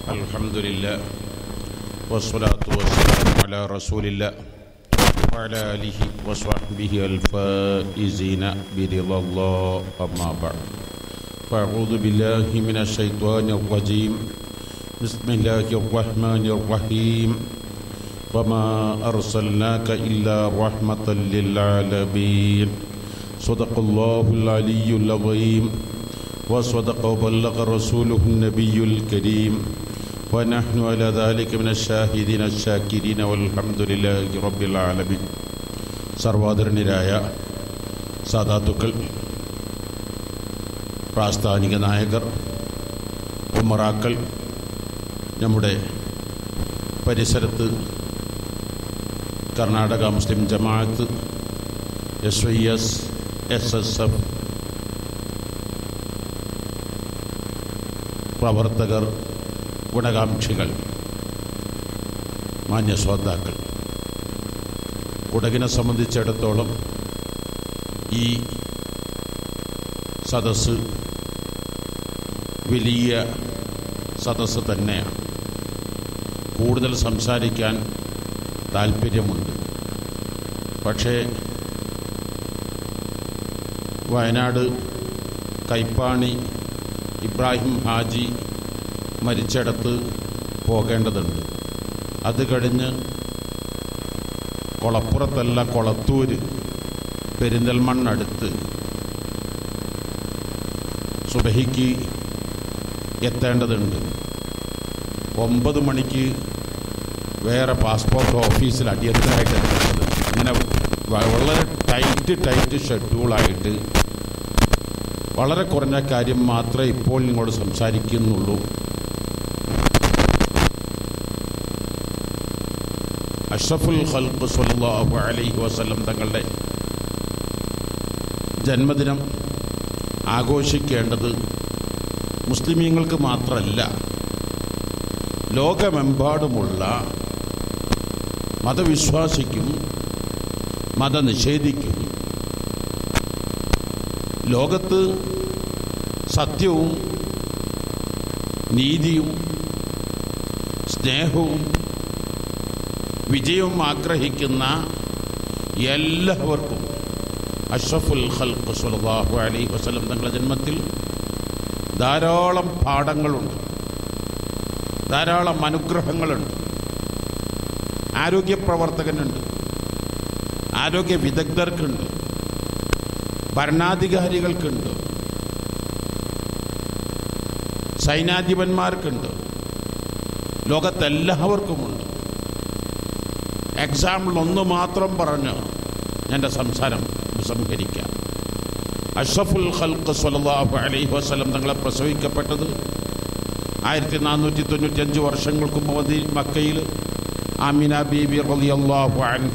الحمد لله والصلاة والسلام على رسول الله وعلى آله وصحبه الفائزين برضا الله أما بعد فأعوذ بالله من الشيطان الرجيم بسم الله الرحمن الرحيم وما أرسلناك إلا رحمة للعالمين صدق الله العلي العظيم وصدق وبلغ رسوله النبي الكريم ونحن على ذلك من الشاهدين الشاكرين والحمد لله رب العالمين സർവാദരണീയരായ സാധാത്തുക്കൾ പ്രാസ്ഥാനിക നായകർ ഉമ്മറാക്കൾ നമ്മുടെ പരിസരത്ത് Karnataka Muslim Jamaat S I S S S F പ്രവർത്തകർ ഗുണകാംക്ഷികൾ മാന്യ ശ്രോതാക്കൾ കുടകിനെ സംബന്ധിച്ചിടത്തോളം ഈ സദസ്സ് വലിയ സദസ്സ് തന്നെയാണ് കൂടുതൽ സംസാരിക്കാൻ താല്പര്യമുണ്ട് പക്ഷേ വയനാട് കൈപ്പാണി ഇബ്രാഹിം ഹാജി മരിച്ചിടത്ത് പോകേണ്ടതുണ്ട് അത് കഴിഞ്ഞ് കൊളപ്പുറത്തല്ല കൊളത്തൂര് പെരിന്തൽമണ്ണടുത്ത് സുബഹിക്ക് എത്തേണ്ടതുണ്ട് ഒമ്പത് മണിക്ക് വേറെ പാസ്പോർട്ട് ഓഫീസിൽ അടിയന്തരമായിട്ട് എത്തേണ്ടത് അങ്ങനെ വളരെ ടൈറ്റ് ടൈറ്റ് ഷെഡ്യൂളായിട്ട് വളരെ കുറഞ്ഞ കാര്യം മാത്രമേ ഇപ്പോൾ നിങ്ങളോട് സംസാരിക്കുന്നുള്ളൂ അഷ്റഫുൽ ഖൽഖ് സല്ലല്ലാഹു അലൈഹി വസല്ലം തങ്ങളുടെ ജന്മദിനം ആഘോഷിക്കേണ്ടത് മുസ്ലിമീങ്ങൾക്ക് മാത്രമല്ല ലോകമെമ്പാടുമുള്ള മതവിശ്വാസിക്കും മതനിഷേധിക്കും ലോകത്ത് സത്യവും നീതിയും സ്നേഹവും വിജയവും ആഗ്രഹിക്കുന്ന എല്ലാവർക്കും അഷ്റഫുൽ ഖൽഖ് സല്ലല്ലാഹു അലൈഹി വസല്ലം തങ്ങളുടെ ജന്മത്തിൽ ധാരാളം പാഠങ്ങളുണ്ട് ധാരാളം അനുഗ്രഹങ്ങളുണ്ട് ആരോഗ്യ പ്രവർത്തകനുണ്ട് ആരോഗ്യ വിദഗ്ധർക്കുണ്ട് ഭരണാധികാരികൾക്കുണ്ട് സൈനാധിപന്മാർക്കുണ്ട് ലോകത്തെല്ലാവർക്കുമുണ്ട് എക്സാമ്പിൾ ഒന്ന് മാത്രം പറഞ്ഞ് എൻ്റെ സംസാരം സംഹരിക്കാം അഷ്റഫുൽ ഖൽഖ് സ്വല്ലല്ലാഹു അലൈഹി വസല്ലം തങ്ങളെ പ്രസവിക്കപ്പെട്ടത് ആയിരത്തി നാനൂറ്റി തൊണ്ണൂറ്റഞ്ച് വർഷങ്ങൾക്ക് മുമ്പ് മക്കയിൽ ആമിന ബീബി റളിയല്ലാഹു അൻഹ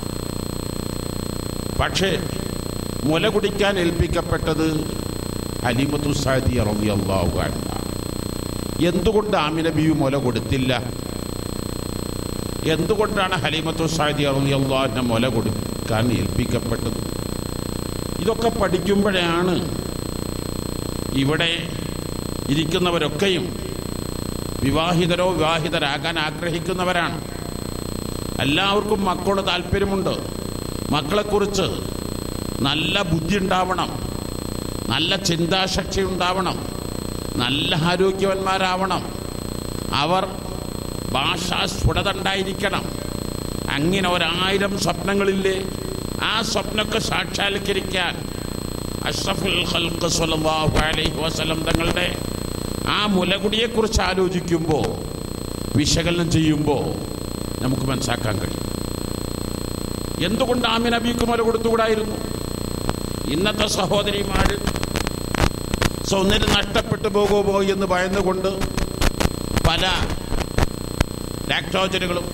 പക്ഷേ മുല കുടിക്കാൻ ഏൽപ്പിക്കപ്പെട്ടത് ഹലീമത്തു സാദിയ റളിയല്ലാഹു അൻഹ എന്തുകൊണ്ട് ആമിന ബീവി മുല കൊടുത്തില്ല എന്തുകൊണ്ടാണ് ഹലീമത്തു സാദിയ റളിയല്ലാഹു അൻഹ മുല കൊടുക്കാൻ ഏൽപ്പിക്കപ്പെട്ടത് ഇതൊക്കെ പഠിക്കുമ്പോഴാണ് ഇവിടെ ഇരിക്കുന്നവരൊക്കെയും വിവാഹിതരോ വിവാഹിതരാകാൻ ആഗ്രഹിക്കുന്നവരാണ് എല്ലാവർക്കും മക്കളോട് താല്പര്യമുണ്ട് മക്കളെക്കുറിച്ച് നല്ല ബുദ്ധി ഉണ്ടാവണം നല്ല ചിന്താശക്തി ഉണ്ടാവണം നല്ല ആരോഗ്യവന്മാരാവണം അവർ ഭാഷാ സ്ഫുടത ഉണ്ടായിരിക്കണം അങ്ങനെ ഒരായിരം സ്വപ്നങ്ങളില്ലേ ആ സ്വപ്നമൊക്കെ സാക്ഷാത്കരിക്കാൻ അഷ്റഫുൽ ഖൽഖ് സ്വല്ലല്ലാഹു അലൈഹി വസല്ലം തങ്ങളുടെ ആ മുലകുടിയെക്കുറിച്ച് ആലോചിക്കുമ്പോൾ വിശകലനം ചെയ്യുമ്പോൾ നമുക്ക് മനസ്സിലാക്കാൻ കഴിയും എന്തുകൊണ്ട് ആമിന ബിക്ക് മുല കൊടുത്തുകൂടായിരുന്നു ഇന്നത്തെ സഹോദരിമാർ സൗന്ദര്യം നഷ്ടപ്പെട്ടു പോകുമോ എന്ന് ഭയന്നുകൊണ്ട് പല ലാക്ടോജനുകളും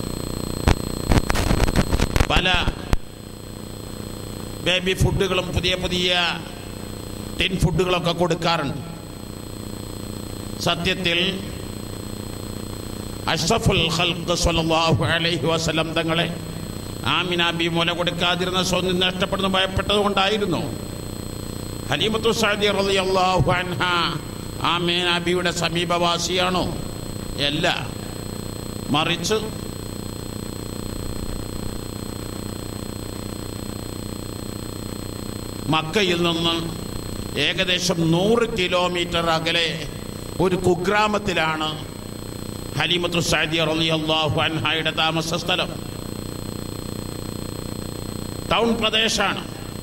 പല ബേബി ഫുഡുകളും പുതിയ പുതിയ ടിൻ ഫുഡുകളൊക്കെ കൊടുക്കാറുണ്ട് സത്യത്തിൽ അഷ്റഫുൽ ഖൽഖ് സ്വല്ലല്ലാഹു അലൈഹി വസല്ലം തങ്ങളെ ആമിന ബി മുല കൊടുക്കാതിരുന്ന സ്വന്തം നഷ്ടപ്പെടുന്ന ഭയപ്പെട്ടത് കൊണ്ടായിരുന്നു ഹലീമത്തു സഅദി റളിയല്ലാഹു അൻഹ ആമീന ബിയുടെ സമീപവാസിയാണോ അല്ല മറിച്ച് മക്കയിൽ നിന്ന് ഏകദേശം നൂറ് കിലോമീറ്റർ അകലെ ഒരു കുഗ്രാമത്തിലാണ് ഹലിമത്തു സാദിയ റളിയല്ലാഹു അൻഹയുടെ താമസ സ്ഥലം ടൗൺ പ്രദേശമാണ്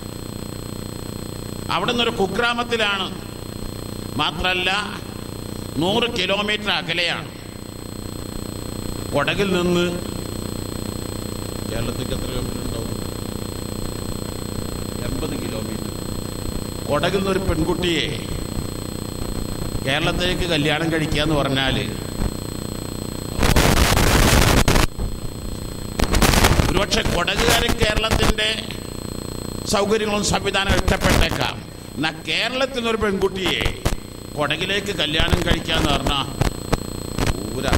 അവിടെ നിന്നൊരു കുഗ്രാമത്തിലാണ് മാത്രമല്ല നൂറ് കിലോമീറ്റർ അകലെയാണ് കൊടകിൽ നിന്ന് കേരളത്തിലേക്ക് എത്ര കിലോമീറ്റർ ഉണ്ടാവും എൺപത് കിലോമീറ്റർ കൊടകിൽ നിന്നൊരു പെൺകുട്ടിയെ കേരളത്തിലേക്ക് കല്യാണം കഴിക്കുക എന്ന് പറഞ്ഞാൽ ഒരുപക്ഷെ കൊടകുകാരൻ കേരളത്തിൻ്റെ സൗകര്യങ്ങളും സംവിധാനവും ഇഷ്ടപ്പെട്ടേക്കാം എന്നാൽ കേരളത്തിൽ നിന്നൊരു പെൺകുട്ടിയെ കൊടകിലേക്ക് കല്യാണം കഴിക്കാന്ന് പറഞ്ഞാൽ പൂര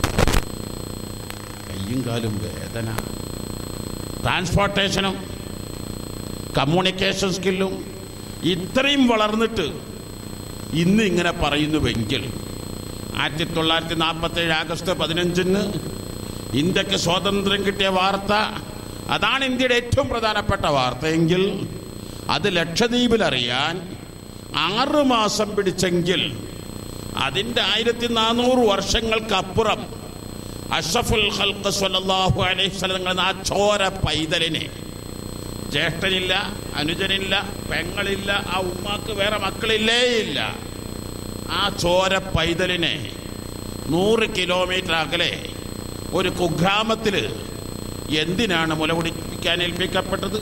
കയ്യും കാലും വേദന ട്രാൻസ്പോർട്ടേഷനും കമ്മ്യൂണിക്കേഷൻ സ്കില്ലും ഇത്രയും വളർന്നിട്ട് ഇന്ന് ഇങ്ങനെ പറയുന്നുവെങ്കിൽ ആയിരത്തി തൊള്ളായിരത്തി നാൽപ്പത്തേഴ് ആഗസ്റ്റ് പതിനഞ്ചിന് ഇന്ത്യക്ക് സ്വാതന്ത്ര്യം കിട്ടിയ വാർത്ത അതാണ് ഇന്ത്യയുടെ ഏറ്റവും പ്രധാനപ്പെട്ട വാർത്തയെങ്കിൽ അത് ലക്ഷദ്വീപിൽ അറിയാൻ ആറ് മാസം പിടിച്ചെങ്കിൽ അതിൻ്റെ ആയിരത്തി നാനൂറ് വർഷങ്ങൾക്കപ്പുറം അഷഫുൽ ഖൽഖ് സ്വല്ലല്ലാഹു അലൈഹി വസല്ലം ആ ചോര പൈതലിനെ ജ്യേഷ്ഠനില്ല അനുജനില്ല പെങ്ങളില്ല ആ ഉമ്മാക്ക് വേറെ മക്കളില്ലേ ഇല്ല ആ ചോര പൈതലിനെ നൂറ് കിലോമീറ്റർ അകലെ ഒരു കുഗ്രാമത്തിൽ എന്തിനാണ് മുലകുടിപ്പിക്കാൻ ഏൽപ്പിക്കപ്പെട്ടത്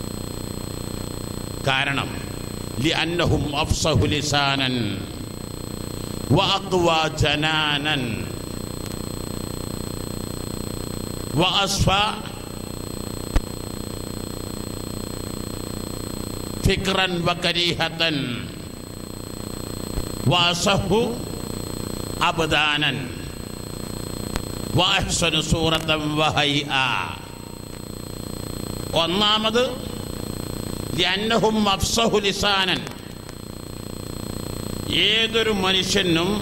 കാരണം لأنهم أفصح لسانا وأقوى جنانا وأصفى فكرا وكريهة وأصح أبدانا وأحسن صورة وهيئة ഒന്നാമത് ലന്നഹും അഫ്സഹു ലിസാനൻ ഏതൊരു മനുഷ്യനും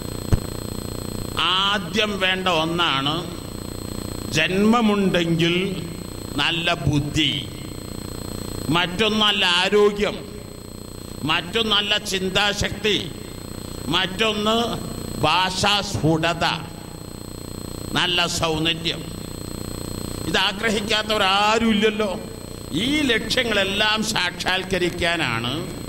ആദ്യം വേണ്ട ഒന്നാണ് ജന്മമുണ്ടെങ്കിൽ നല്ല ബുദ്ധി മറ്റൊന്നല്ല ആരോഗ്യം മറ്റൊന്നല്ല ചിന്താശക്തി മറ്റൊന്ന് ഭാഷാസ്ഫുടത നല്ല സൗന്ദര്യം ഇത് ആഗ്രഹിക്കാത്തവരാരുമില്ലല്ലോ ഈ ലക്ഷ്യങ്ങളെല്ലാം സാക്ഷാത്കരിക്കാനാണ്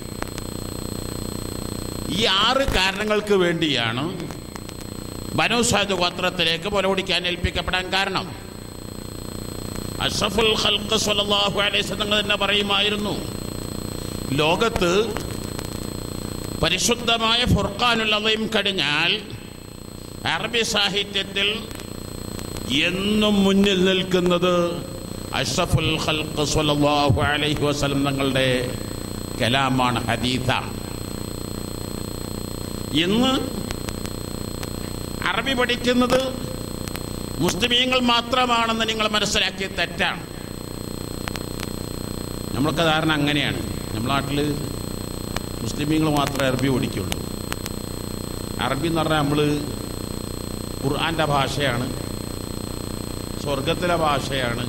ഈ ആറ് കാരണങ്ങൾക്ക് വേണ്ടിയാണ് ബനോസാദ് ഗോത്രത്തിലേക്ക് പുലപിടിക്കാൻ ഏൽപ്പിക്കപ്പെടാൻ കാരണം അഷ്റഫുൽ ഖൽഖ് സ്വല്ലല്ലാഹു അലൈഹി വസല്ലം തന്നെ പറയുമായിരുന്നു ലോകത്ത് പരിശുദ്ധമായ ഫുർഖാനുൽ അളീം കഴിഞ്ഞാൽ അറബി സാഹിത്യത്തിൽ എന്നും മുന്നിൽ നിൽക്കുന്നത് അഷ്റഫുൽ ഖൽഖ് സ്വല്ലല്ലാഹു അലൈഹി വസല്ലം തങ്ങളുടെ കലാമാണ് ഹദീത്താണ് ഇന്ന് അറബി പഠിക്കുന്നത് മുസ്ലിമീങ്ങൾ മാത്രമാണെന്ന് നിങ്ങൾ മനസ്സിലാക്കിയ തെറ്റാണ് നമ്മൾക്ക് ധാരണ അങ്ങനെയാണ് നമ്മുടെ നാട്ടിൽ മുസ്ലിമീങ്ങൾ മാത്രമേ അറബി പഠിക്കുള്ളൂ അറബി എന്ന് പറഞ്ഞാൽ നമ്മൾ ഖുർആൻ്റെ ഭാഷയാണ് സ്വർഗത്തിലെ ഭാഷയാണ്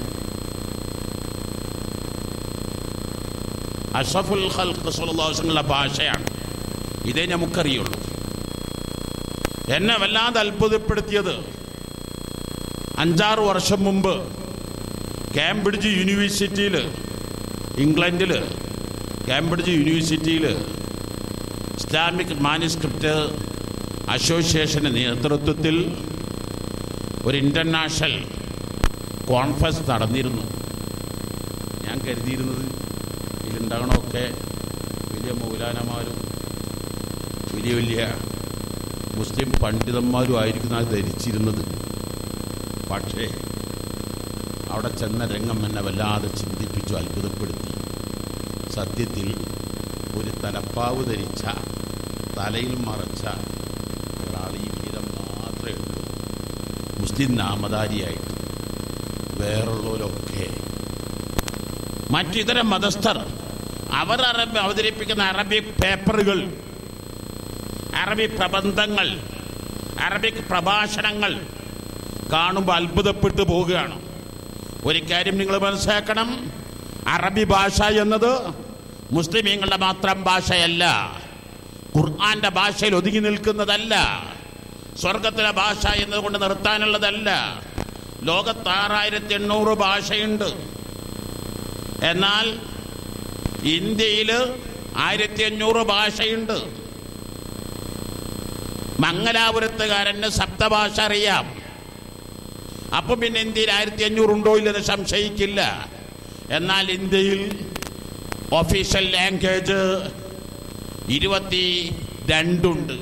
അഷഫുൽ ഖൽഖ് സുല്ലാസങ്ങളുടെ ഭാഷയാണ് ഇതേ നമുക്കറിയുള്ളൂ എന്നെ വല്ലാതെ അത്ഭുതപ്പെടുത്തിയത് അഞ്ചാറ് വർഷം മുമ്പ് കാംബ്രിഡ്ജ് യൂണിവേഴ്സിറ്റിയിൽ ഇംഗ്ലണ്ടിൽ കാംബ്രിഡ്ജ് യൂണിവേഴ്സിറ്റിയിൽ ഇസ്ലാമിക് മാനുസ്ക്രിപ്റ്റ് അസോസിയേഷൻ്റെ നേതൃത്വത്തിൽ ഒരു ഇൻ്റർനാഷണൽ കോൺഫറൻസ് നടന്നിരുന്നു ഞാൻ കരുതിയിരുന്നത് ഇതിലുണ്ടാകണമൊക്കെ വലിയ മൗലാനമാരും വലിയ വലിയ മുസ്ലിം പണ്ഡിതന്മാരും ആയിരിക്കും അത് ധരിച്ചിരുന്നത് പക്ഷേ അവിടെ ചെന്ന രംഗം എന്നെ വല്ലാതെ ചിന്തിപ്പിച്ചു അത്ഭുതപ്പെടുത്തി സത്യത്തിൽ ഒരു തലപ്പാവ് ധരിച്ച തലയിൽ മറച്ച ഒരാൾ ഈ വീരം മാത്രമേ ഉള്ളൂ മുസ്ലിം നാമധാരിയായിട്ട് വേറുള്ളവരൊക്കെ മറ്റിതര മതസ്ഥർ അവർ അറബി അവതരിപ്പിക്കുന്ന അറബി പേപ്പറുകൾ അറബി പ്രബന്ധങ്ങൾ അറബിക് പ്രഭാഷണങ്ങൾ കാണുമ്പോൾ അത്ഭുതപ്പെട്ടു പോവുകയാണ് ഒരു കാര്യം നിങ്ങൾ മനസ്സിലാക്കണം അറബി ഭാഷ എന്നത് മുസ്ലിമീങ്ങളുടെ മാത്രം ഭാഷയല്ല ഖുർആന്റെ ഭാഷയിൽ ഒതുങ്ങി നിൽക്കുന്നതല്ല സ്വർഗത്തിലെ ഭാഷ എന്നതുകൊണ്ട് നിർത്താനുള്ളതല്ല ലോകത്ത് ആറായിരത്തി എണ്ണൂറ് ഭാഷയുണ്ട് എന്നാൽ ഇന്ത്യയിൽ ആയിരത്തി അഞ്ഞൂറ് ഭാഷയുണ്ട് മംഗലാപുരത്തുകാരന് സപ്തഭാഷ അറിയാം അപ്പം പിന്നെ ഇന്ത്യയിൽ ആയിരത്തി അഞ്ഞൂറ് ഉണ്ടോ ഇല്ലെന്ന് സംശയിക്കില്ല എന്നാൽ ഇന്ത്യയിൽ ഒഫീഷ്യൽ ലാംഗ്വേജ് ഇരുപത്തി രണ്ടുണ്ട്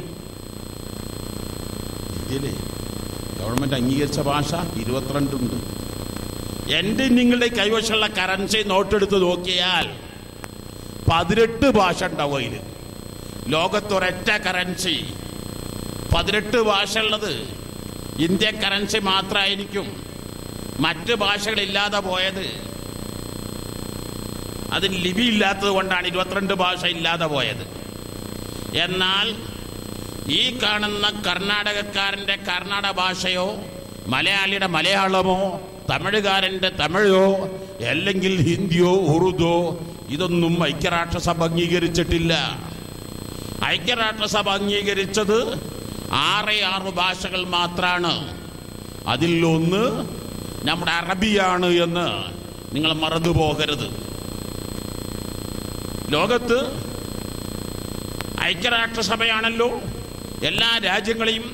ഇന്ത്യയിലെ ഗവൺമെന്റ് അംഗീകരിച്ച ഭാഷ ഇരുപത്തിരണ്ടുണ്ട് എൻ്റെ നിങ്ങളുടെ കൈവശമുള്ള കറൻസി നോട്ടെടുത്ത് നോക്കിയാൽ പതിനെട്ട് ഭാഷ ഉണ്ടാവും അതിൽ ലോകത്തൊരൊറ്റ കറൻസി പതിനെട്ട് ഭാഷ ഉള്ളത് ഇന്ത്യൻ കറൻസി മാത്രമായിരിക്കും മറ്റ് ഭാഷകളില്ലാതെ പോയത് അതിന് ലിപി ഇല്ലാത്തത് കൊണ്ടാണ് ഇരുപത്തിരണ്ട് ഭാഷ ഇല്ലാതെ പോയത് എന്നാൽ ഈ കാണുന്ന കർണാടകക്കാരൻ്റെ കർണാടക ഭാഷയോ മലയാളിയുടെ മലയാളമോ തമിഴുകാരൻ്റെ തമിഴോ അല്ലെങ്കിൽ ഹിന്ദിയോ ഉറുദോ ഇതൊന്നും ഐക്യരാഷ്ട്രസഭ അംഗീകരിച്ചിട്ടില്ല ഐക്യരാഷ്ട്രസഭ അംഗീകരിച്ചത് ആറ് ആറ് ഭാഷകൾ മാത്രമാണ് അതിൽ ഒന്ന് നമ്മുടെ അറബിയാണ് എന്ന് നിങ്ങൾ മറന്നു പോകരുത് ലോകത്ത് ഐക്യരാഷ്ട്രസഭയാണല്ലോ എല്ലാ രാജ്യങ്ങളെയും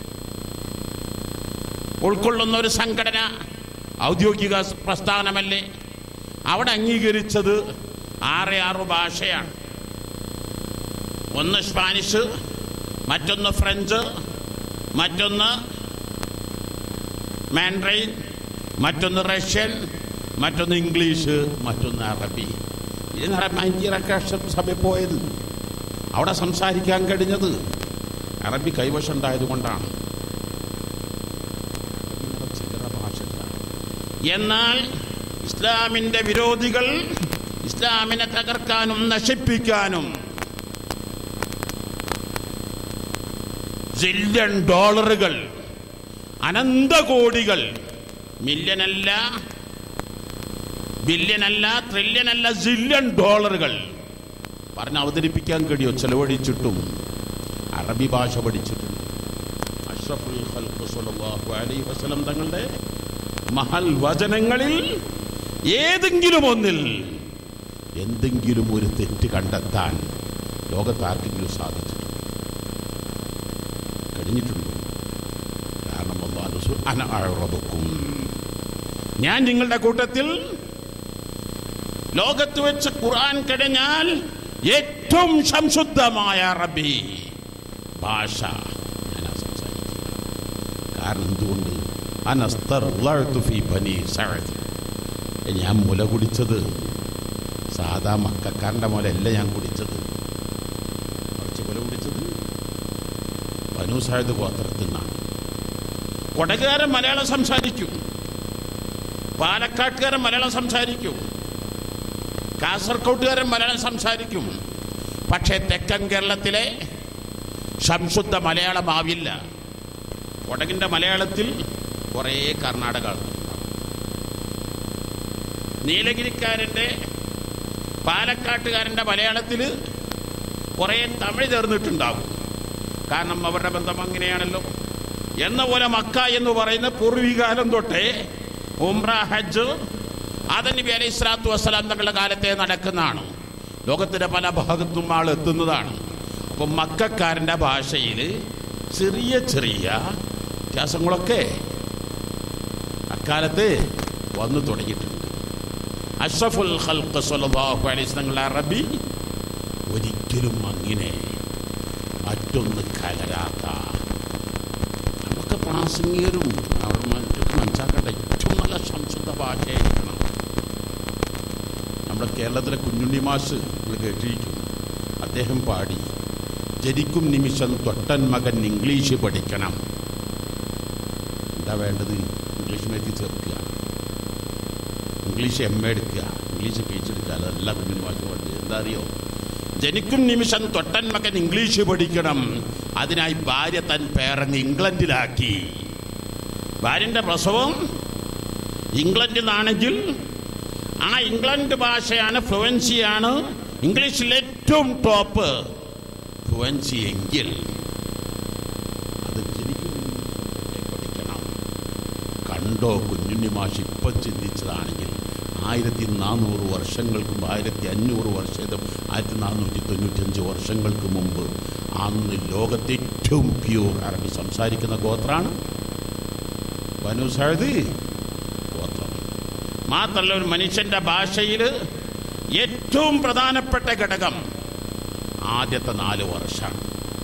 ഉൾക്കൊള്ളുന്ന ഒരു സംഘടന ഔദ്യോഗിക പ്രസ്ഥാനമല്ലേ അവിടെ അംഗീകരിച്ചത് ആറ് ആറ് ഭാഷയാണ് ഒന്ന് സ്പാനിഷ് മറ്റൊന്ന് ഫ്രഞ്ച് മറ്റൊന്ന് മാൻഡ്രൈൻ മറ്റൊന്ന് റഷ്യൻ മറ്റൊന്ന് ഇംഗ്ലീഷ് മറ്റൊന്ന് അറബി ഇതിനാണ് ഐക്യരാഷ്ട്രസഭ പോയത് അവിടെ സംസാരിക്കാൻ കഴിഞ്ഞത് അറബി കൈവശം ഉണ്ടായതുകൊണ്ടാണ് ചില്ലറ ഭാഷയില്ല. എന്നാൽ ഇസ്ലാമിന്റെ വിരോധികൾ ഇസ്ലാമിനെ തകർക്കാനും നശിപ്പിക്കാനും സില്യൺ ഡോളറുകൾ അനന്തകോടികൾ മില്യനല്ല ബില്യനല്ല ട്രില്യനല്ല സില്യൺ ഡോളറുകൾ പറഞ്ഞ് അവതരിപ്പിക്കാൻ കഴിയോ ചെലവഴിച്ചിട്ടും അറബി ഭാഷ പഠിച്ചിട്ടുണ്ട് അഷ്റഫുൽ ഖൽഖ് സ്വല്ലല്ലാഹു അലൈഹി വസല്ലം തങ്ങളുടെ മഹൽ വചനങ്ങളിൽ ഏതെങ്കിലും ഒന്നിൽ എന്തെങ്കിലും ഒരു തെറ്റ് കണ്ടെത്താൻ ലോകത്ത് ആർക്കെങ്കിലും സാധിച്ചിട്ടുണ്ട് കഴിഞ്ഞിട്ടുണ്ട് കാരണം അല്ലാഹു സു- അന അഅറബുക്കും. ഞാൻ നിങ്ങളുടെ കൂട്ടത്തിൽ ലോകത്ത് വെച്ച് ഖുർആൻ കഴിഞ്ഞാൽ ഏറ്റവും സംശുദ്ധമായ അറബി ഭാഷ ഞാനാ സംസാരിക്കുക കാരണം എന്തുകൊണ്ട് അനസ്തർളഅ്തു ഫീ ബനി സഅദ് ഞാൻ മുല കുടിച്ചത് സാധാ മക്കാരൻ്റെ മുലയല്ല ഞാൻ കുടിച്ചത് കുറച്ച് മുല കുടിച്ചത് ബനു സഅദ് ഗോത്രത്തിൽ നിന്നാണ് കൊടകുകാരൻ മലയാളം സംസാരിക്കും പാലക്കാട്ടുകാരൻ മലയാളം സംസാരിക്കും കാസർഗോട്ടുകാരൻ മലയാളം സംസാരിക്കും പക്ഷേ തെക്കൻ കേരളത്തിലെ സംശുദ്ധ മലയാളമാവില്ല കൊടകിൻ്റെ മലയാളത്തിൽ കുറേ കർണാടക നീലഗിരിക്കാരൻ്റെ പാലക്കാട്ടുകാരൻ്റെ മലയാളത്തിൽ കുറേ തമിഴ് ചേർന്നിട്ടുണ്ടാവും കാരണം അവരുടെ ബന്ധം അങ്ങനെയാണല്ലോ എന്ന പോലെ മക്ക എന്ന് പറയുന്ന പൂർവികാലം തൊട്ടേ ഉംറ ഹജ്ജ് ആദം നബി അലൈഹി സ്വലാത്തു വസ്സലാം തങ്ങളുടെ കാലത്തെ നടക്കുന്നതാണ് ലോകത്തിൻ്റെ പല ഭാഗത്തും ആൾ എത്തുന്നതാണ് അപ്പം മക്കാരൻ്റെ ഭാഷയിൽ ചെറിയ ചെറിയ വ്യത്യാസങ്ങളൊക്കെ അക്കാലത്ത് വന്നു തുടങ്ങിയിട്ടുണ്ട് അഷ്റഫുൽ ഖൽഖ് സ്വല്ലല്ലാഹു അലൈഹി വസല്ലം തങ്ങളുടെ അറബി ഒരിക്കലും അങ്ങനെ മറ്റൊന്ന് കലരാത്ത നമുക്ക് പ്രാസംഗികരും അവർ മറ്റൊക്കെ മനസ്സിലാക്കേണ്ട ഏറ്റവും നല്ല സംശുദ്ധ ഭാഷയായിരിക്കണം നമ്മുടെ കേരളത്തിലെ കുഞ്ഞുണ്ണി മാഷ് നിങ്ങൾ കേട്ടിരിക്കും അദ്ദേഹം പാടി ജനിക്കും നിമിഷം തൊട്ടൻ മകൻ ഇംഗ്ലീഷ് പഠിക്കണം എന്താ വേണ്ടത് ഇംഗ്ലീഷ് മേത്തി ചേർക്കുക ഇംഗ്ലീഷ് എം എ എടുക്കുക ഇംഗ്ലീഷ് പി എച്ച് എടുക്കുക അതല്ല കുഞ്ഞുണ്ണി മാഷ് പാടി എന്താ അറിയോ ജനിക്കും നിമിഷം തൊട്ടൻ മകൻ ഇംഗ്ലീഷ് പഠിക്കണം അതിനായി ഭാര്യ തൻ പേരങ്ങ് ഇംഗ്ലണ്ടിലാക്കി ഭാര്യൻ്റെ പ്രസവം ഇംഗ്ലണ്ടിൽ നിന്നാണെങ്കിൽ ആ ഇംഗ്ലണ്ട് ഭാഷയാണ് ഫ്ലുവൻസിയാണ് ഇംഗ്ലീഷിൽ ഏറ്റവും ടോപ്പ് ഫ്ലുവൻസി എങ്കിൽ അത് ശരിക്കും പഠിക്കണം കണ്ടോ കുഞ്ഞുണ്ണി മാഷ് ഇപ്പം ചിന്തിച്ചതാണെങ്കിൽ ആയിരത്തി നാനൂറ് വർഷങ്ങൾക്ക് മുമ്പ് ആയിരത്തി അഞ്ഞൂറ് വർഷം ആയിരത്തി നാനൂറ്റി തൊണ്ണൂറ്റഞ്ച് വർഷങ്ങൾക്ക് മുമ്പ് അന്ന് ലോകത്തെ ഏറ്റവും പ്യൂർ അറബി സംസാരിക്കുന്ന ഗോത്രാണ് ബനു സഅദ് ഗോത്രം മാത്രമല്ല ഒരു മനുഷ്യന്റെ ഭാഷയിൽ ഏറ്റവും പ്രധാനപ്പെട്ട ഘടകം ആദ്യത്തെ നാല് വർഷമാണ്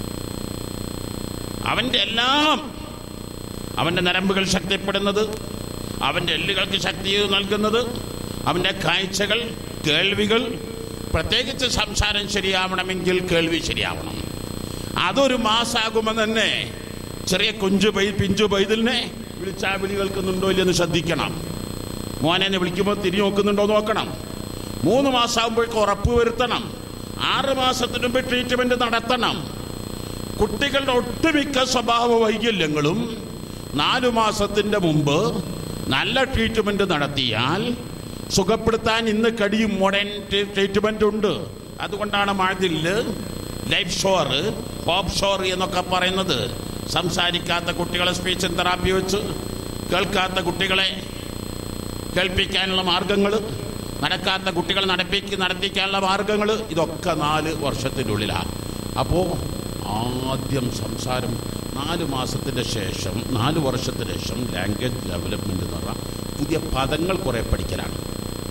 അവൻ്റെ എല്ലാം അവൻ്റെ നരമ്പുകൾ ശക്തിപ്പെടുന്നത് അവൻ്റെ എല്ലുകൾക്ക് ശക്തി നൽകുന്നത് അവൻ്റെ കാഴ്ചകൾ കേൾവികൾ പ്രത്യേകിച്ച് സംസാരം ശരിയാവണമെങ്കിൽ കേൾവി ശരിയാവണം അതൊരു മാസാകുമ്പോൾ തന്നെ ചെറിയ കുഞ്ചു പൈ പിഞ്ചു പൈതലിനെ വിളിച്ചാ വിളി കേൾക്കുന്നുണ്ടോ ഇല്ലെന്ന് ശ്രദ്ധിക്കണം മോനെ എന്നെ വിളിക്കുമ്പോൾ തിരിഞ്ഞു നോക്കുന്നുണ്ടോ നോക്കണം മൂന്ന് മാസമാകുമ്പോഴേക്ക് ഉറപ്പ് വരുത്തണം ആറ് മാസത്തിന് മുമ്പ് ട്രീറ്റ്മെന്റ് നടത്തണം കുട്ടികളുടെ ഒട്ടുമിക്ക സ്വഭാവ വൈകല്യങ്ങളും നാലു മാസത്തിൻ്റെ മുമ്പ് നല്ല ട്രീറ്റ്മെന്റ് നടത്തിയാൽ സുഖപ്പെടുത്താൻ ഇന്ന് കടിയും മോഡേൺ ട്രീറ്റ്മെന്റ് ഉണ്ട് അതുകൊണ്ടാണ് മാതില് ലൈഫ് ഷോർ ഹോപ്പ് ഷോർ എന്നൊക്കെ പറയുന്നത് സംസാരിക്കാത്ത കുട്ടികളെ സ്പീച്ച് തെറാപ്പി വെച്ച് കേൾക്കാത്ത കുട്ടികളെ കേൾപ്പിക്കാനുള്ള മാർഗങ്ങൾ നടക്കാത്ത കുട്ടികളെ നടപ്പിക്ക് നടത്തിക്കാനുള്ള മാർഗങ്ങൾ ഇതൊക്കെ നാല് വർഷത്തിനുള്ളിലാണ് അപ്പോൾ ആദ്യം സംസാരം നാല് മാസത്തിൻ്റെ ശേഷം നാല് വർഷത്തിന് ശേഷം ലാംഗ്വേജ് ഡെവലപ്മെൻ്റ് എന്ന് പറഞ്ഞാൽ പുതിയ പദങ്ങൾ കുറേ പഠിക്കലാണ്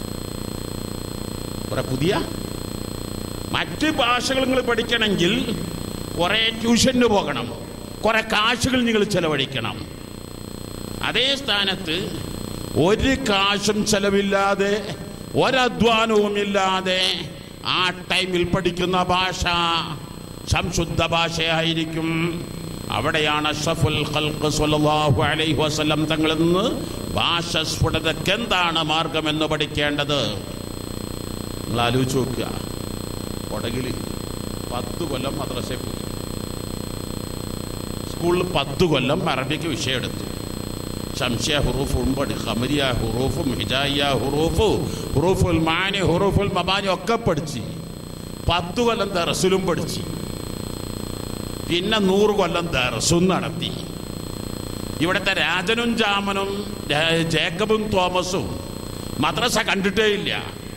കുറേ പുതിയ മറ്റ് ഭാഷകൾ നിങ്ങൾ പഠിക്കണമെങ്കിൽ കുറേ ട്യൂഷന് പോകണം കുറേ കാശുകൾ നിങ്ങൾ ചെലവഴിക്കണം അതേ സ്ഥാനത്ത് ഒരു കാശും ചെലവില്ലാതെ ഒരധ്വാനവുമില്ലാതെ ആ ടൈമിൽ പഠിക്കുന്ന ഭാഷ സംശുദ്ധ ഭാഷയായിരിക്കും അവിടെയാണ് അഷ്റഫുൽ ഖൽഖ് സ്വല്ലല്ലാഹു അലൈഹി വസല്ലം തങ്ങളിൽ നിന്ന് ഭാഷ സ്ഫുടതയ്ക്ക് എന്താണ് മാർഗമെന്ന് പഠിക്കേണ്ടത് നിങ്ങൾ ആലോചിച്ച് നോക്കുക കൊടകിൽ പത്ത് കൊല്ലം മദ്രസയിൽ പോയി സ്കൂളിൽ പത്ത് കൊല്ലം അറബിക്ക് വിഷയം എടുത്തു ശംശയ ഹുറൂഫ് ഉൾപ്പെടെ ഖമരിയ ഹുറൂഫും ഹിജായ ഹുറൂഫ് ഹുറൂഫുൽ മാനി ഹുറൂഫുൽ മബാനി ഒക്കെ പഠിച്ച് പത്ത് കൊല്ലം ദറസിലും പഠിച്ച് പിന്നെ നൂറ് കൊല്ലം ദറസും നടത്തി ഇവിടുത്തെ രാജനും ജാമനും ജേ- ജേക്കബും തോമസും മദ്രസ കണ്ടിട്ടേ ഇല്ല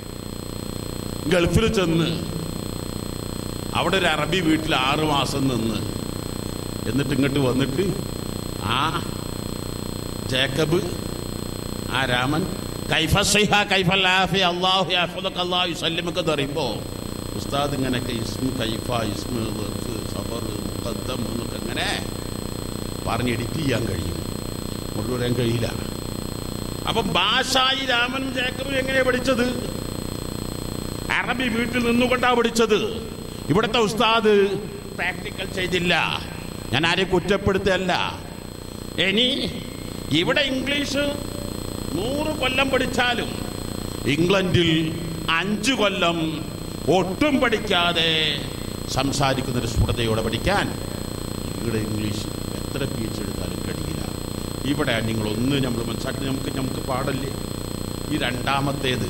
ഗൾഫിൽ ചെന്ന് അവിടെ ഒരു അറബി വീട്ടിൽ ആറ് മാസം നിന്ന് എന്നിട്ട് ഇങ്ങോട്ട് വന്നിട്ട് ആ ജേക്കബ് ആ രാമൻ കൈഫ സൈഹ കൈഫ ലാഫി അള്ളാഹു യാഫുദക്ക് അള്ളാഹു യുസല്ലിമൊക്കെ പറയുമ്പോൾ ഉസ്താദ് ഇങ്ങനെയൊക്കെ ഇസ്മു കൈഫ ഇസ്മു വെഫ് സബർ മുഖദ്ദം എന്നൊക്കെ ഇങ്ങനെ പറഞ്ഞ് എഡിറ്റ് ചെയ്യാൻ കഴിയും കൊണ്ടുവരാൻ കഴിയില്ല അപ്പം ഭാഷ ഈ രാമനും ജേക്കബും എങ്ങനെയാ പഠിച്ചത് അറബി വീട്ടിൽ നിന്നുകൊണ്ടാണ് പഠിച്ചത് ഇവിടുത്തെ ഉസ്താദ് പ്രാക്ടിക്കൽ ചെയ്തില്ല ഞാൻ ആരെയും കുറ്റപ്പെടുത്തല്ല ഇനി ഇവിടെ ഇംഗ്ലീഷ് നൂറ് കൊല്ലം പഠിച്ചാലും ഇംഗ്ലണ്ടിൽ അഞ്ച് കൊല്ലം ഒട്ടും പഠിക്കാതെ സംസാരിക്കുന്നൊരു സ്ഫുടതയോടെ പഠിക്കാൻ ഇവിടെ ഇംഗ്ലീഷ് എത്ര പി എച്ച് എടുത്താലും കഴിയില്ല ഇവിടെ നിങ്ങളൊന്ന് നമ്മൾ മനസ്സിലാക്കി നമുക്ക് നമുക്ക് പാടല്ലേ ഈ രണ്ടാമത്തേത്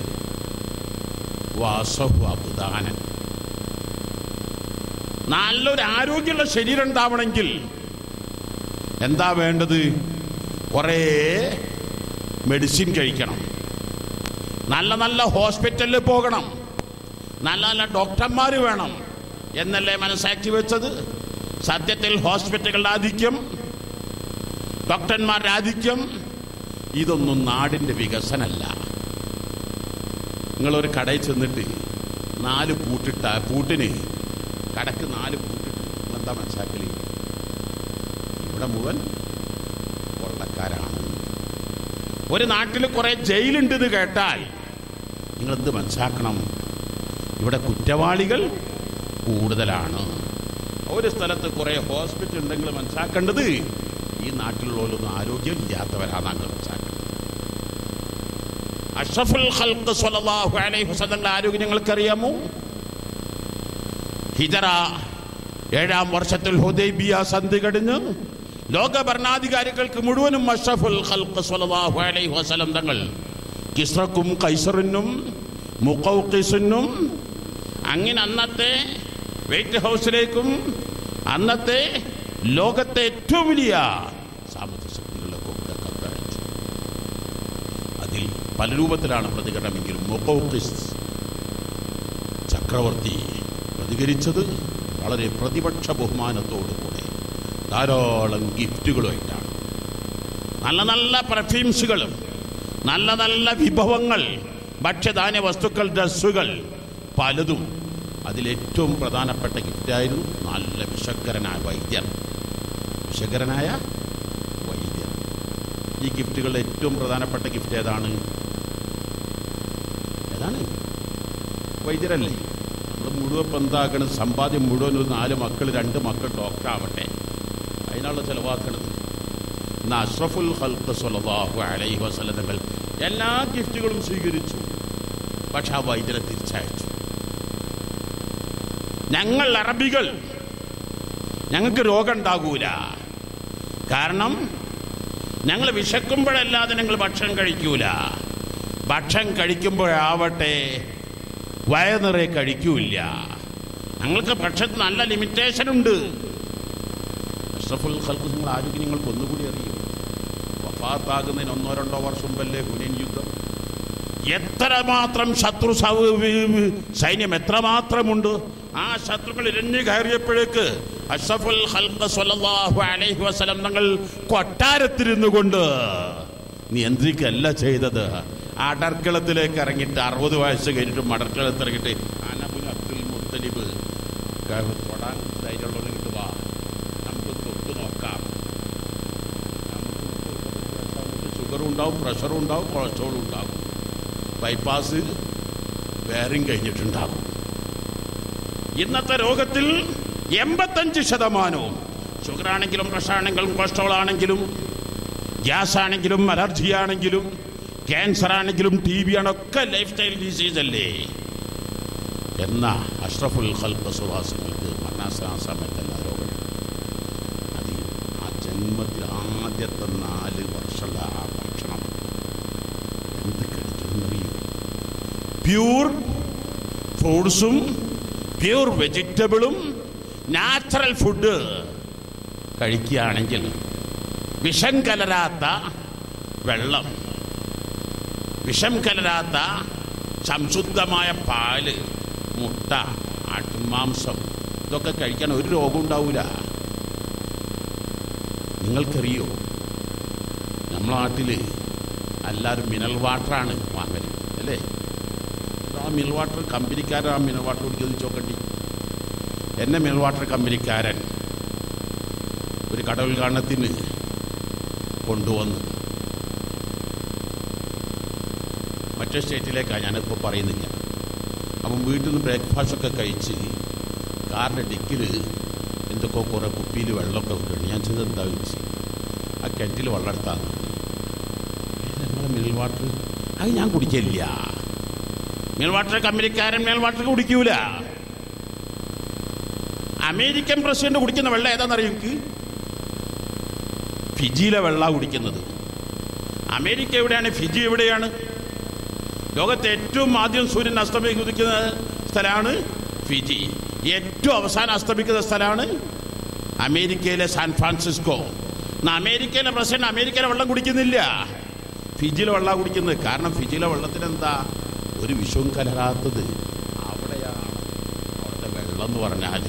വാസഹു അബുദാനൻ നല്ലൊരു ആരോഗ്യമുള്ള ശരീരം ഉണ്ടാവണമെങ്കിൽ എന്താ വേണ്ടത് കുറേ മെഡിസിൻ കഴിക്കണം നല്ല നല്ല ഹോസ്പിറ്റലിൽ പോകണം നല്ല നല്ല ഡോക്ടർമാർ വേണം എന്നല്ലേ മനസ്സാക്കി വെച്ചത് സത്യത്തിൽ ഹോസ്പിറ്റലുകളുടെ ആധിക്യം ഡോക്ടർമാരുടെ ആധിക്യം ഇതൊന്നും നാടിൻ്റെ വികസനമല്ല നിങ്ങളൊരു കടയിൽ ചെന്നിട്ട് നാല് പൂട്ടിട്ട പൂട്ടിന് കടക്ക് നാല് പൂട്ടിട്ട് എന്താ മനസ്സിലാക്കല് ഇവിടെ മുഴുവൻ കൊള്ളക്കാരാണ് ഒരു നാട്ടിൽ കുറെ ജയിലുണ്ട് എന്ന് കേട്ടാൽ നിങ്ങൾ എന്ത് മനസ്സിലാക്കണം ഇവിടെ കുറ്റവാളികൾ കൂടുതലാണ് ഒരു സ്ഥലത്ത് കുറെ ഹോസ്പിറ്റൽ ഉണ്ടെങ്കിൽ മനസ്സിലാക്കേണ്ടത് ഈ നാട്ടിലുള്ളവരൊന്നും ആരോഗ്യം ഇല്ലാത്തവരാണ് നിങ്ങൾ മനസ്സിലാക്കേണ്ടത് അഷ്റഫുൽ ഖൽഖ് സ്വല്ലല്ലാഹു അലൈഹി വസല്ലം ആരോഗ്യം നിങ്ങൾക്കറിയാമോ ഹിജറ ഏഴാം വർഷത്തിൽ ഹുദൈബിയ സന്ധി കഴിഞ്ഞ് ലോക ഭരണാധികാരികൾക്ക് മുഴുവനും അഷ്റഫുൽ ഖൽഖ് സ്വല്ലല്ലാഹു അലൈഹി വസല്ലം തങ്ങൾ കിസ്റക്കും കൈസറിനും മുഖൗക്കിസിനും അങ്ങനെ അന്നത്തെ വൈറ്റ് ഹൗസിലേക്കും അന്നത്തെ ലോകത്തെ ഏറ്റവും വലിയ സാമ്പത്തിക ശക്തികളിലേക്കൊക്കെ കത്തയച്ചു അതിൽ പല രൂപത്തിലാണ് പ്രതികരണമെങ്കിലും മുഖൗക്കിസ് ചക്രവർത്തി പ്രതികരിച്ചത് വളരെ പ്രതിപക്ഷ ബഹുമാനത്തോടുകൂടെ ധാരാളം ഗിഫ്റ്റുകളുമായിട്ടാണ് നല്ല നല്ല പെർഫ്യൂംസുകളും നല്ല നല്ല വിഭവങ്ങൾ ഭക്ഷ്യധാന്യ വസ്തുക്കൾ ഡ്രസ്സുകൾ പലതും അതിലേറ്റവും പ്രധാനപ്പെട്ട ഗിഫ്റ്റായിരുന്നു നല്ല വിശക്കരനായ വൈദ്യർ വിശകരനായ വൈദ്യർ ഈ ഗിഫ്റ്റുകളിൽ ഏറ്റവും പ്രധാനപ്പെട്ട ഗിഫ്റ്റ് ഏതാണ് ഏതാണ് വൈദ്യരല്ലേ നമ്മൾ മുഴുവൻ ഇപ്പം എന്താക്കണം സമ്പാദ്യം മുഴുവൻ ഒരു നാല് മക്കൾ രണ്ട് മക്കൾ ഡോക്ടർ ആവട്ടെ അതിനുള്ള ചിലവാക്കണത് ഇന്ന് അഷ്റഫുൽ ഹൽക്ക് സ്വല്ലല്ലാഹു അലൈഹി വസല്ലം തങ്ങൾ എല്ലാ ഗിഫ്റ്റുകളും സ്വീകരിച്ചു പക്ഷെ ആ വൈദ്യരെ തിരിച്ചയച്ചു ഞങ്ങൾ അറബികൾ ഞങ്ങൾക്ക് രോഗം ഉണ്ടാകൂല കാരണം ഞങ്ങൾ വിശക്കുമ്പോഴല്ലാതെ ഞങ്ങൾ ഭക്ഷണം കഴിക്കൂല ഭക്ഷണം കഴിക്കുമ്പോഴാവട്ടെ വയറ് നിറയെ കഴിക്കൂല ഞങ്ങൾക്ക് ഭക്ഷണത്തിന് നല്ല ലിമിറ്റേഷൻ ഉണ്ട് അഷ്റഫുൽ ഖൽക്ക് നിങ്ങൾ ആരോഗ്യം നിങ്ങൾക്ക് ഒന്നുകൂടി അറിയും വഫാത്താകുന്നതിന് ഒന്നോ രണ്ടോ വർഷം മുമ്പല്ലേ ഹുനൈൻ യുദ്ധം എത്രമാത്രം ശത്രു സൗ- വി- വി- സൈന്യം എത്രമാത്രമുണ്ട് ആ ശത്രുക്കൾ ഇരഞ്ഞു കയറിയപ്പോഴേക്ക് അഷ്റഫുൽ ഖൽഖ് സ്വല്ലല്ലാഹു അലൈഹി വസല്ലം തങ്ങൾ കൊട്ടാരത്തിരുന്നു കൊണ്ട് നിയന്ത്രിക്കല്ല ചെയ്തത് അടർക്കളത്തിലേക്ക് ഇറങ്ങിയിട്ട് അറുപത് വയസ്സ് കഴിഞ്ഞിട്ട് മടർക്കളത്തിൽ ഇറങ്ങിയിട്ട് അനബുൽ അബ്ദുൽ മുത്തലിബ് ക- തൊടാൻ ധൈര്യമുള്ളവർ കിട്ടുക നമുക്ക് തൊട്ട് നോക്കാം നമുക്ക് ഷുഗറും ഉണ്ടാവും പ്രഷറും ഉണ്ടാവും കൊളസ്ട്രോളും ഉണ്ടാവും ബൈപ്പാസ് വേറെയും കഴിഞ്ഞിട്ടുണ്ടാകും ഇന്നത്തെ രോഗത്തിൽ എൺപത്തഞ്ച് ശതമാനവും ഷുഗർ ആണെങ്കിലും പ്രഷർ ആണെങ്കിലും കൊളസ്ട്രോൾ ആണെങ്കിലും ഗ്യാസ് ആണെങ്കിലും അലർജി ആണെങ്കിലും ക്യാൻസർ ആണെങ്കിലും ടി ബി ആണൊക്കെ ലൈഫ് സ്റ്റൈൽ ഡിസീസ് അല്ലേ എന്ന അഷ്റഫുൽ ഖൽഖ് സുഹാസങ്ങൾക്ക് മരണാസന സമയത്തല്ല രോഗം അതിൽ ആ ജന്മത്തിൽ ആദ്യത്തെ നാല് വർഷമുള്ള ആ ഭക്ഷണം എന്ത് കഴിക്കുന്നറിയോ പ്യൂർ ഫ്രൂട്ട്സും പ്യൂർ വെജിറ്റബിളും നാച്ചുറൽ ഫുഡ് കഴിക്കുകയാണെങ്കിൽ വിഷം കലരാത്ത വെള്ളം വിഷം കലരാത്ത സംശുദ്ധമായ പാല് മുട്ട ആട്ടുമാംസം ഇതൊക്കെ കഴിക്കാൻ ഒരു രോഗം ഉണ്ടാവില്ല നിങ്ങൾക്കറിയോ നമ്മളെ നാട്ടിൽ എല്ലാവരും മിനറൽ വാട്ടറാണ് വാങ്ങൽ അല്ലേ ആ മിനറൽ വാട്ടർ കമ്പനിക്കാരൻ ആ മിനറൽ വാട്ടർ കുടിക്കുന്നത് ചോക്കണ്ടി എന്നെ മിനറൽ വാട്ടർ കമ്പനിക്കാരൻ ഒരു കട ഉദ്ഘാടനത്തിന് കൊണ്ടുവന്ന് മറ്റേ സ്റ്റേറ്റിലേക്കാണ് ഞാനിപ്പോൾ പറയുന്നില്ല അപ്പം വീട്ടിൽ നിന്ന് ബ്രേക്ക്ഫാസ്റ്റ് ഒക്കെ കഴിച്ച് കാറിൻ്റെ ഡിക്കിൽ എന്തൊക്കെ കുറേ കുപ്പിയിൽ വെള്ളമൊക്കെ വെക്കണം ഞാൻ ചെയ്തത് എന്താ ചോദിച്ചു ആ കിണറ്റിൽ വെള്ളം എടുത്താന്ന് ഞങ്ങളെ മിനറൽ വാട്ടർ അത് ഞാൻ കുടിക്കില്ല മിനറൽ വാട്ടർ കമ്പനിക്കാരൻ മിനറൽ വാട്ടർ കുടിക്കൂല അമേരിക്കൻ പ്രസിഡന്റ് കുടിക്കുന്ന വെള്ളം ഏതാണെന്നറിയോ എനിക്ക് ഫിജിയിലെ വെള്ളമാണ് കുടിക്കുന്നത് അമേരിക്ക എവിടെയാണ് ഫിജി എവിടെയാണ് ലോകത്തെ ഏറ്റവും ആദ്യം സൂര്യൻ അസ്തമിക്കുന്ന സ്ഥലമാണ് ഫിജി ഏറ്റവും അവസാനം അസ്തമിക്കുന്ന സ്ഥലമാണ് അമേരിക്കയിലെ സാൻ ഫ്രാൻസിസ്കോ എന്നാൽ അമേരിക്കയിലെ പ്രസിഡന്റ് അമേരിക്കയിലെ വെള്ളം കുടിക്കുന്നില്ല ഫിജിയിലെ വെള്ളം കുടിക്കുന്നത് കാരണം ഫിജിയിലെ വെള്ളത്തിന് എന്താ ഒരു വിഷവും കലരാത്തത് അവിടെയാണ് അവിടുത്തെ വെള്ളം എന്ന് പറഞ്ഞാൽ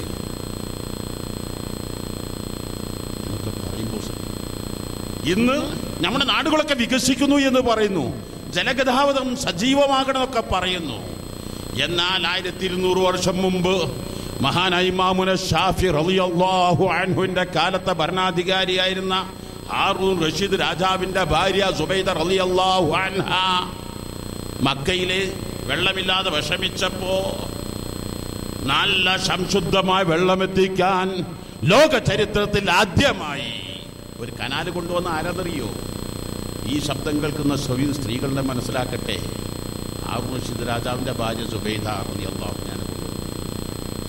എന്നൊക്കെ പറയുമ്പോൾ ഇന്ന് നമ്മുടെ നാടുകളൊക്കെ വികസിക്കുന്നു എന്ന് പറയുന്നു ജലഗതാഗതം സജീവമാകണമെന്നൊക്കെ പറയുന്നു എന്നാൽ ആയിരത്തി ഇരുന്നൂറ് വർഷം മുമ്പ് മഹാനായ ഇമാമുന ഷാഫി റളിയല്ലാഹു അൻഹുവിന്റെ കാലത്തെ ഭരണാധികാരിയായിരുന്ന ഹാറൂൺ റഷീദ് രാജാവിന്റെ ഭാര്യ സുബൈദ റളിയല്ലാഹു അൻഹ മക്കയിലെ വെള്ളമില്ലാതെ വിഷമിച്ചപ്പോ നല്ല സംശുദ്ധമായ വെള്ളമെത്തിക്കാൻ ലോക ചരിത്രത്തിൽ ആദ്യമായി ഒരു കനാല് കൊണ്ടുവന്ന ആരാധറിയോ ഈ ശബ്ദം കേൾക്കുന്ന സ്വി സ്ത്രീകളുടെ മനസ്സിലാക്കട്ടെ ആ റഷീദ് രാജാവിന്റെ ഭാര്യ സുബൈദ റളിയല്ലാഹു ഞാൻ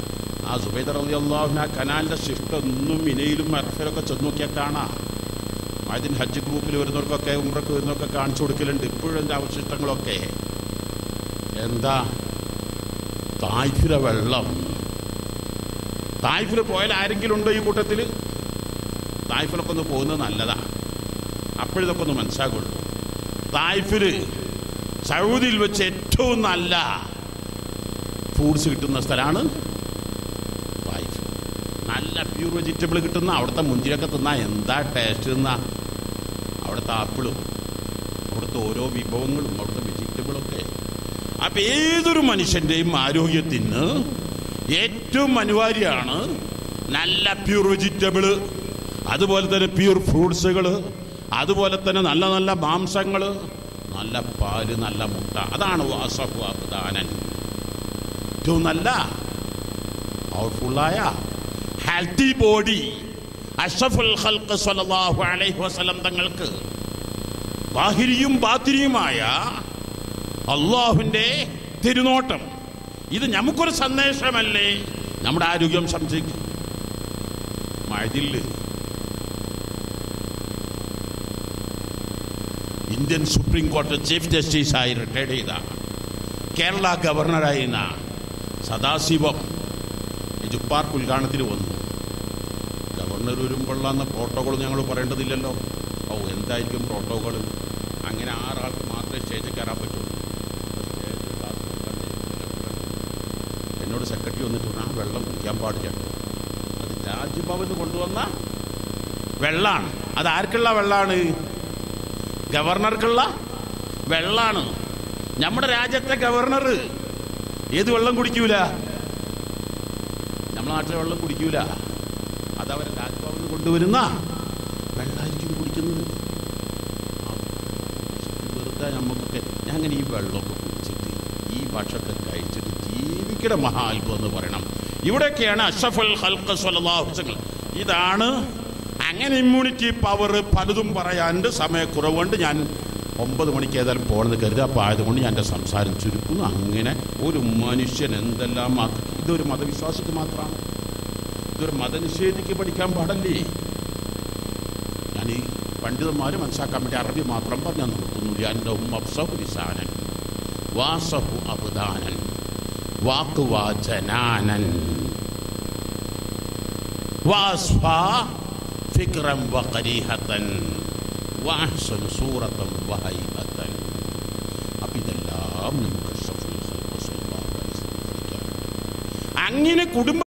ആ സുബൈദർ അലി അള്ളാഹുന കനാലിൻ്റെ ശിഷ്ടൊന്നും മിനയിലും മറഫിലൊക്കെ ചെന്ന് നോക്കിയാൽ കാണാം അതിന് ഹജ്ജ് ഗ്രൂപ്പിൽ വരുന്നവർക്കൊക്കെ ഉമ്രക്ക് വരുന്നവർക്കൊക്കെ കാണിച്ചു കൊടുക്കലുണ്ട് ഇപ്പോഴും എൻ്റെ അവശിഷ്ടങ്ങളൊക്കെ എന്താ തായ്ഫിലെ വെള്ളം തായ്ഫിൽ പോയാൽ ആരെങ്കിലും ഉണ്ടോ ഈ കൂട്ടത്തിൽ തായ്ഫിലൊക്കെ ഒന്ന് പോകുന്നത് നല്ലതാ അപ്പോഴിതൊക്കെ ഒന്ന് മനസ്സിലാക്കുള്ളൂ തായ്ഫിൽ സൗദിയിൽ വെച്ച് ഏറ്റവും നല്ല ഫ്രൂട്ട്സ് കിട്ടുന്ന സ്ഥലമാണ് തായ്ഫ് നല്ല പ്യൂർ വെജിറ്റബിൾ കിട്ടുന്ന അവിടുത്തെ മുന്തിരിയൊക്കെ തിന്നാ എന്താ ടേസ്റ്റ് തിന്നാ അവിടുത്തെ ആപ്പിളും അവിടുത്തെ ഓരോ വിഭവങ്ങളും അവിടുത്തെ വെജിറ്റബിളൊക്കെ അപ്പം ഏതൊരു മനുഷ്യൻ്റെയും ആരോഗ്യത്തിന് ഏറ്റവും അനിവാര്യമാണ് നല്ല പ്യൂർ വെജിറ്റബിൾ അതുപോലെ തന്നെ പ്യൂർ ഫ്രൂട്ട്സുകൾ അതുപോലെ തന്നെ നല്ല നല്ല മാംസങ്ങൾ നല്ല പാല് നല്ല മുട്ട അതാണ് വാസഫു അബ്ദാനൻ ഏറ്റവും നല്ല പവർഫുള്ളായ ഹെൽത്തി ബോഡി അഷഫുൽ ഖൽഖ് സ്വല്ലല്ലാഹു അലൈഹി വസല്ലം തങ്ങൾക്ക് ബാഹിരിയും ബാത്തിരിയുമായ അള്ളാഹുവിൻ്റെ തിരുനോട്ടം ഇത് നമുക്കൊരു സന്ദേശമല്ലേ നമ്മുടെ ആരോഗ്യം സംരക്ഷിക്കും മഴതില് ഇന്ത്യൻ സുപ്രീം കോടതി ചീഫ് ജസ്റ്റിസായി റിട്ടയർഡ് ചെയ്ത കേരള ഗവർണറായിരുന്ന സദാശിവം ജുപ്പാർക്ക് ഉദ്ഘാടനത്തിന് വന്നു ഗവർണർ വരുമ്പോഴുള്ള പ്രോട്ടോകോൾ ഞങ്ങൾ പറയേണ്ടതില്ലല്ലോ ഓ എന്തായിരിക്കും പ്രോട്ടോകോൾ അങ്ങനെ ആറാൾക്ക് മാത്രമേ സ്റ്റേജിൽ കയറാൻ പറ്റുള്ളൂ സ്റ്റേജ് ക്ലാസ് കൊടുക്കണ്ടേ, ഇതെല്ലാം എന്നോട് സെക്രട്ടറി വന്നിട്ട് പറഞ്ഞു, ആ വെള്ളം കുടിക്കാൻ പാടില്ല അത് രാജ്ഭവന് കൊണ്ടുവന്ന വെള്ളാണ് അത് ആർക്കുള്ള വെള്ളാണ് ഗവർണർക്കുള്ള വെള്ളാണ് നമ്മുടെ രാജ്യത്തെ ഗവർണർ ഏത് വെള്ളം കുടിക്കൂല നമ്മുടെ നാട്ടിലെ വെള്ളം കുടിക്കൂല അതവരെ രാജ്ഭവന് കൊണ്ടുവരുന്ന വെള്ളമായിരിക്കും കുടിക്കുന്നത് ആ, വെറുതെ നമുക്കൊക്കെ ഞാൻ അങ്ങനെ ഈ വെള്ളമൊക്കെ കുടിച്ചിട്ട് ഈ ഭക്ഷണമൊക്കെ കഴിച്ചിട്ട് ജീവിക്കണ മഹാത്ഭുതം എന്ന് പറയണം ഇവിടെയൊക്കെയാണ് അഷഫുൽ ഹൽക്ക് സ്വലാഹുസങ്ങൾ ഇതാണ് അങ്ങനെ ഇമ്മ്യൂണിറ്റി പവർ പലതും പറയാണ്ട് സമയക്കുറവുകൊണ്ട് ഞാൻ ഒമ്പത് മണിക്ക് ഏതായാലും പോകണമെന്ന് കരുതുക അപ്പോൾ ആയതുകൊണ്ട് ഞാൻ എൻ്റെ സംസാരം ചുരുക്കുന്നു അങ്ങനെ ഒരു മനുഷ്യൻ എന്തെല്ലാം ആക്കി ഇതൊരു മതവിശ്വാസിക്ക് മാത്രമാണ് ഇതൊരു മതനിഷേധിക്ക് പഠിക്കാൻ പാടല്ലേ ഞാൻ ഈ പണ്ഡിതന്മാർ മനസ്സിലാക്കാൻ വേണ്ടി അറബി മാത്രം പറഞ്ഞു നിർത്തുന്നു എൻ്റെ ഉമ്മബ്സഹു ലിസാനൻ വാസഹു അബ്ദാനൻ വാക്കുവാചനാനൻ വാസ്ഫ ഫിക്രം വഖരീഹത്തൻ വാഹ്സൻ സൂറത്തൻ വഹൈബത്തൻ അപ്പം ഇതെല്ലാം നമുക്ക് അഷ്റഫുൽ ഖൽഖ് സ്വല്ലല്ലാഹു അലൈഹി വസല്ലം പഠിക്കാനുണ്ട്. അങ്ങനെ കുടുംബ